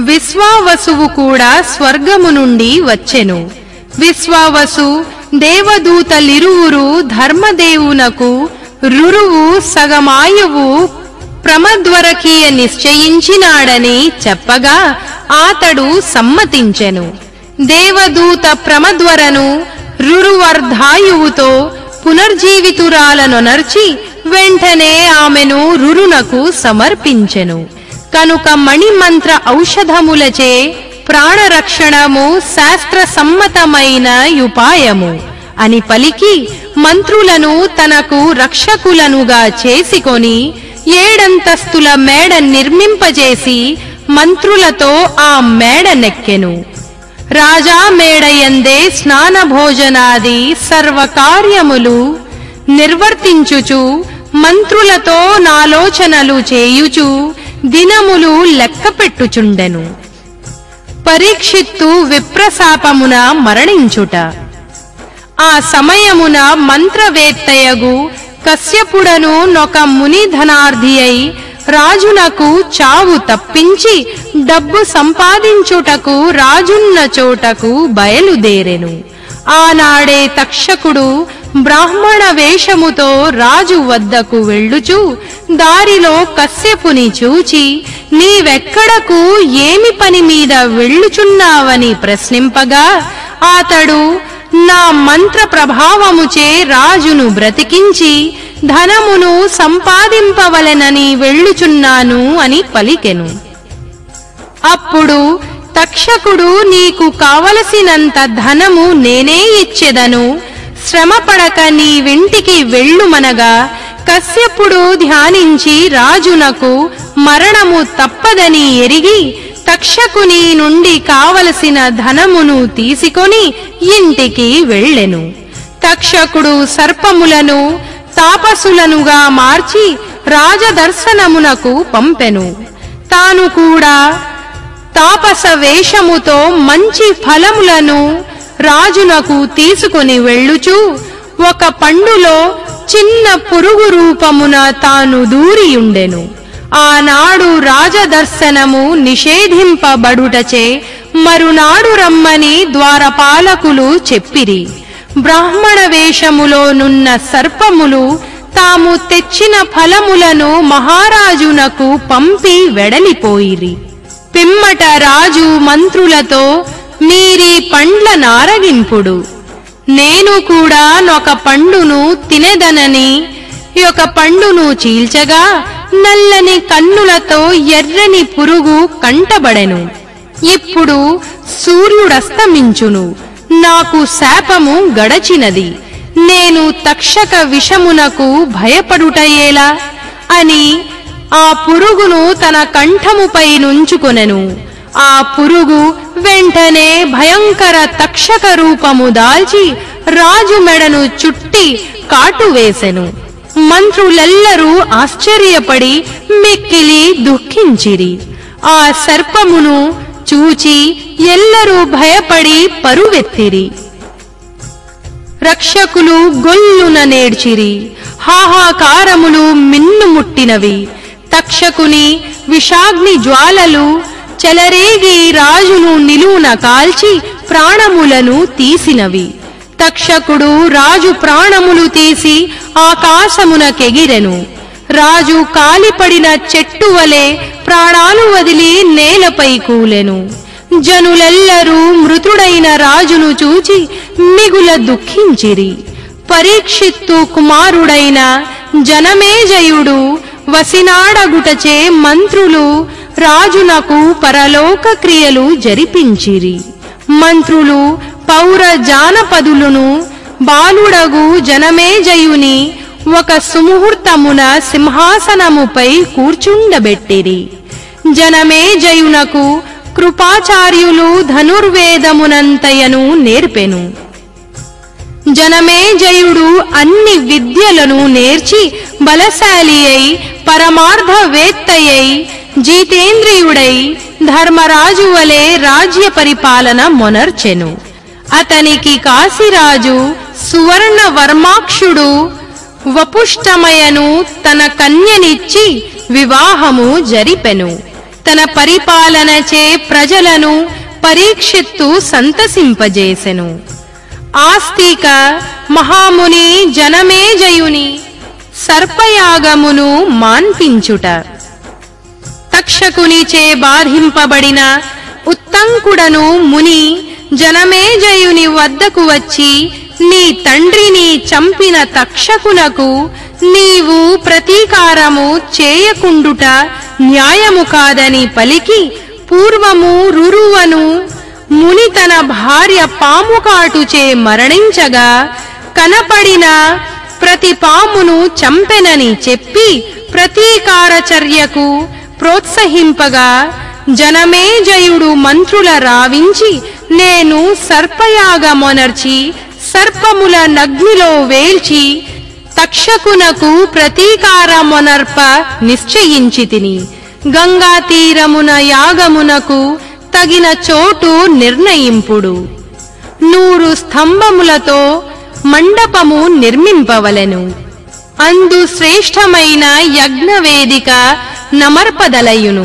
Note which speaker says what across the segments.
Speaker 1: విశ్వావసువు కూడా స్వర్గము నుండి వచ్చెను విశ్వావసు దేవదూతలిరువురు ధర్మదేవునకు రురువు సగమాయువు ప్రమద్వరకీయ నిశ్చయించినాడని చెప్పగా ఆతడు సమ్మతించెను దేవదూత ప్రమద్వరను రురువర్ధాయువుతో పునర్జీవితురాలనొనర్చి వెంటనే ఆమెను రురునకు సమర్పించెను కనుక మణిమంత్ర ఔషధములచే ప్రాణరక్షణము శాస్త్ర సమ్మతమైన ఉపాయము అని పలికి మంత్రులను తనకు రక్షకులనుగా చేసుకొని ఏడంతస్తుల మేడ నిర్మింపజేసి మంత్రులతో ఆ మేడ నెక్కెను రాజా మేడయందే స్నాన భోజనాది సర్వకార్యములు నిర్వర్తించుచు మంత్రులతో నాలోచనలు చేయుచు దినములు లెక్కపెట్టుచుండెను పరీక్షిత్తు విప్రశాపమున మరణించుట ఆ సమయమున మంత్రవేత్తయగు కశ్యపుడను నొక ముని ధనార్థి అయి రాజునకు చావు తప్పించి డబ్బు సంపాదించుటకు రాజున్న చోటకు బయలుదేరెను ఆనాడే తక్షకుడు బ్రాహ్మణ వేషముతో రాజు వద్దకు వెళ్ళుచు దారిలో కశ్యపుని చూచి నీవెక్కడకు ఏమి పని మీద వెళ్ళుచున్నావని ప్రశ్నింపగా అతడు నా మంత్ర ప్రభావముచే రాజును బ్రతికించి ధనమును సంపాదింపవలెనని వెళ్ళుచున్నాను అని పలికెను అప్పుడు తక్షకుడు నీకు కావలసినంత ధనము నేనే ఇచ్చెదను శ్రమపడక నీ వింటికి వెళ్ళుమనగా కశ్యపుడు ధ్యానించి రాజునకు మరణము తప్పదని ఎరిగి తక్షకుని నుండి కావలసిన ధనమును తీసుకొని ఇంటికి వెళ్ళెను తక్షకుడు సర్పములను తాపసులనుగా మార్చి రాజదర్శనమునకు పంపెను తాను కూడా తాపస వేషముతో మంచి ఫలములను రాజునకు తీసుకొని వెళ్ళుచు ఒక పండులో చిన్న పురుగు రూపమున తాను దూరియుండెను ఆనాడు రాజదర్శనము నిషేధింపబడుటచే మరునాడు రమ్మని ద్వారపాలకులు చెప్పిరి బ్రాహ్మణ వేషములో నున్న సర్పములు తాము తెచ్చిన ఫలములను మహారాజునకు పంపి వెడలిపోయిరి పిమ్మట రాజు మంత్రులతో మీరీ పండ్ల నారగింపుడు నేను కూడా నొక పండును తినెదనని ఒక పండును చీల్చగా నల్లని కన్నులతో ఎర్రని పురుగు కంటబడెను ఇప్పుడు సూర్యుడస్తమించును నాకు శాపము గడచినది నేను తక్షక విషమునకు భయపడుటయేలా అని ఆ పురుగును తన కంఠముపై నుంచుకొనెను ఆ పురుగు వెంటనే భయంకర తక్షక రూపము దాల్చి రాజు మెడను చుట్టి కాటువేసెను మంత్రులెల్లరూ ఆశ్చర్యపడి మిక్కిలి దుఃఖించిరి ఆ సర్పమును చూచి ఎల్లరూ భయపడి పరువెత్తిరి రక్షకులు గొల్లున నేడ్చిరి హాహాకారములు మిన్నుముట్టినవి తక్షకుని విషాగ్ని జ్వాలలు చెలరేగి రాజును నిలువున కాల్చి ప్రాణములను తీసినవి తక్షకుడు రాజు ప్రాణములు తీసి ఆకాశమునకెగిరెను రాజు కాలిపడిన చెట్టు వలె ప్రాణాలు వదిలి నేలపై కూలెను జనులెల్లరూ మృతుడైన రాజును చూచి మిగుల దుఃఖించిరి పరీక్షిత్తు కుమారుడైన జనమేజయుడు వసినాడగుటచే మంత్రులు రాజునకు పరలోక క్రియలు జరిపించిరి మంత్రులు పౌర జానపదులను బాలుడగు జనమేజయుని ఒక సుముహూర్తమున సింహాసనముపై కూర్చుండబెట్టిరి జనమేజయునకు కృపాచార్యులు ధనుర్వేదమునంతయను నేర్పెను జనమేజయుడు అన్ని విద్యలను నేర్చి బలశాలి అయి పరమార్థవేత్తయై జీతేంద్రియుడై ధర్మరాజు వలె రాజ్య పరిపాలన మొనర్చెను అతనికి కాశీరాజు సువర్ణ వర్మాక్షుడు వపుష్టమయను తన కన్యనిచ్చి వివాహము జరిపెను తన పరిపాలనచే ప్రజలను పరీక్షిత్తు సంతసింపజేసెను ఆస్తిక మహాముని జనమేజయుని సర్పయాగమును మాన్పించుట తక్షకునిచే బాధింపబడిన ఉత్తంకుడను ముని జనమేజయుని వద్దకు వచ్చి నీ తండ్రిని చంపిన తక్షకునకు నీవు ప్రతీకారము చేయకుండుట న్యాయము కాదని పలికి పూర్వము రురువను ముని తన భార్య పాము కాటుచే మరణించగా కనపడిన ప్రతి పామును చంపెనని చెప్పి ప్రతీకార చర్యకు ప్రోత్సహింపగా జనమేజయుడు మంత్రుల రావించి నేను సర్పయాగమొనర్చి సర్పముల నగ్నిలో వేల్చి తక్షకునకు ప్రతీకారమొనర్ప నిశ్చయించి తిని గంగా తీరమున యాగమునకు తగిన చోటు నిర్ణయింపుడు నూరు స్తంభములతో మండపము నిర్మింపవలెను అందు శ్రేష్టమైన యజ్ఞవేదిక నమర్పదలయును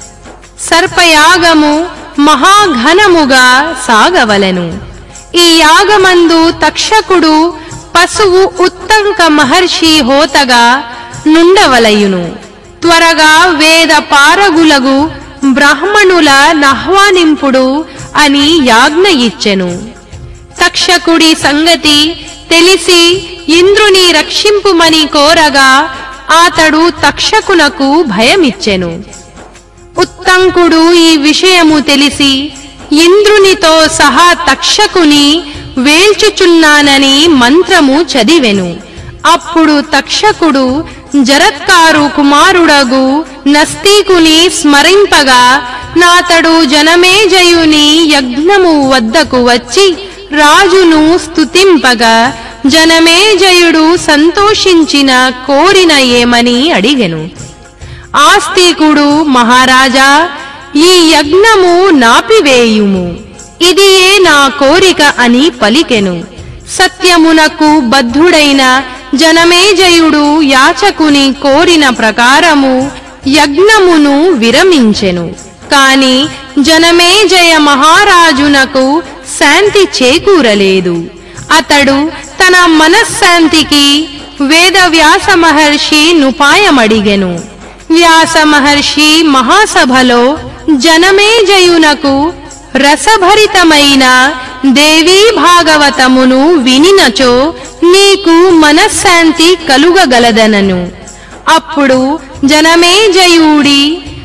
Speaker 1: సర్పయాగము మహాఘనముగా సాగవలెను ఈ యాగమందు తక్షకుడు పశువు ఉత్తంక మహర్షి హోతగా నుండవలయును త్వరగా వేద పారగులగు బ్రాహ్మణుల నహ్వానింపుడు అని యాజ్ఞ ఇచ్చెను తక్షకుడి సంగతి తెలిసి ఇంద్రుని రక్షింపుమని కోరగా అతడు తక్షకునకు భయమిచ్చెను ఉత్తంకుడు ఈ విషయము తెలిసి ఇంద్రునితో సహా తక్షకుని వేల్చుచున్నానని మంత్రము చదివెను అప్పుడు తక్షకుడు జరత్కారు కుమారుడగు నస్తీకుని స్మరింపగా నాతడు జనమేజయుని యజ్ఞము వద్దకు వచ్చి రాజును స్తుతింపగా జనమేజయుడు సంతోషించిన కోరిన ఏమని అడిగెను ఆస్తికుడు మహారాజా ఈ యజ్ఞము నాపివేయుము ఇదియే నా కోరిక అని పలికెను సత్యమునకు బద్ధుడైన జనమేజయుడు యాచకుని కోరిన ప్రకారము యజ్ఞమును విరమించెను కాని జనమేజయ మహారాజునకు శాంతి చేకూరలేదు అతడు తన మనశ్శాంతికి వేదవ్యాస మహర్షి నుపాయమడిగెను వ్యాస మహర్షి మహాసభలో జనమేజయునకు రసభరితమైన దేవీ భాగవతమును వినినచో నీకు మనశ్శాంతి కలుగగలదనను అప్పుడు జనమేజయుడి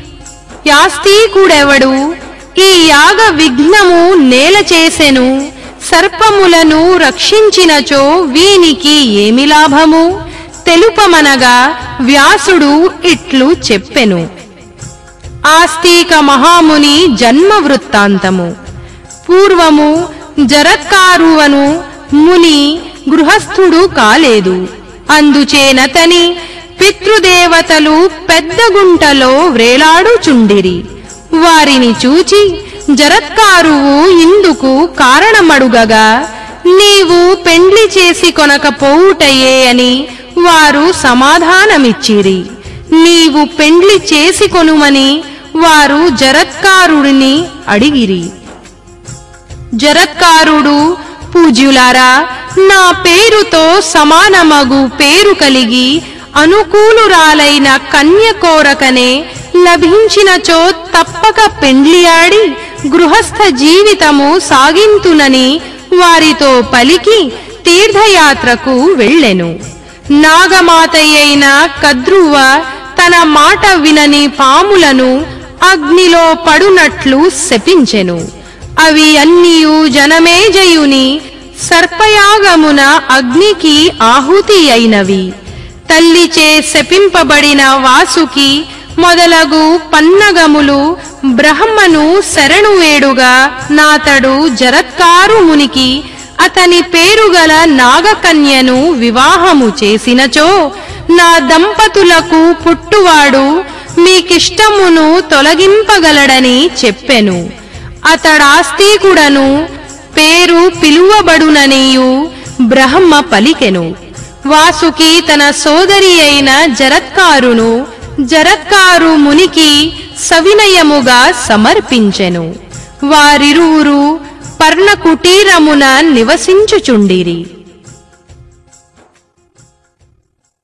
Speaker 1: యాస్తికుడెవడు ఈ యాగ విఘ్నము నేల చేసెను సర్పములను రక్షించినచో వీనికి ఏమి లాభము తెలుపమనగా వ్యాసుడు ఇట్లు చెప్పెను ఆస్తిక మహాముని జన్మ వృత్తాంతము పూర్వము జరత్కారువను ముని గృహస్థుడు కాలేదు అందుచేనతని పితృదేవతలు పెద్ద గుంటలో వ్రేలాడుచుండిరి వారిని చూచి జరత్కారువు ఇందుకు కారణమడుగగా నీవు పెండ్లి చేసి కొనకపోవుటయే అని వారు సమాధానమిచ్చిరి నీవు పెండ్లి చేసి కొనుమని వారు జరత్కారుడిని అడిగిరి జరత్కారుడు పూజ్యులారా నా పేరుతో సమానమగు పేరు కలిగి అనుకూలురాలైన కన్య కోరకనే లభించినచో తప్పక పెండ్లియాడి గృహస్థ జీవితము సాగింతునని వారితో పలికి తీర్థయాత్రకు వెళ్ళెను నాగమాతయ్యైన కద్రువ తన మాట వినని పాములను అగ్నిలో పడునట్లు శపించెను అవి అన్నియు జనమేజయుని సర్పయాగమున అగ్నికి ఆహుతి అయినవి తల్లిచే శపింపబడిన వాసుకి మొదలగు పన్నగములు బ్రహ్మను శరణు వేడుగా నాతడు జరత్కారు మునికి అతని పేరుగల నాగకన్యను వివాహము చేసినచో నా దంపతులకు పుట్టువాడు మీకిష్టమును తొలగింపగలడని చెప్పెను అతడాస్తికుడను పేరు పిలువబడుననియు బ్రహ్మ పలికెను వాసుకి తన సోదరి అయిన జరత్కారును జరత్కారు మునికి సవినయముగా సమర్పించెను వారిరువురు పర్ణకుటీరమున నివసించుచుండిరి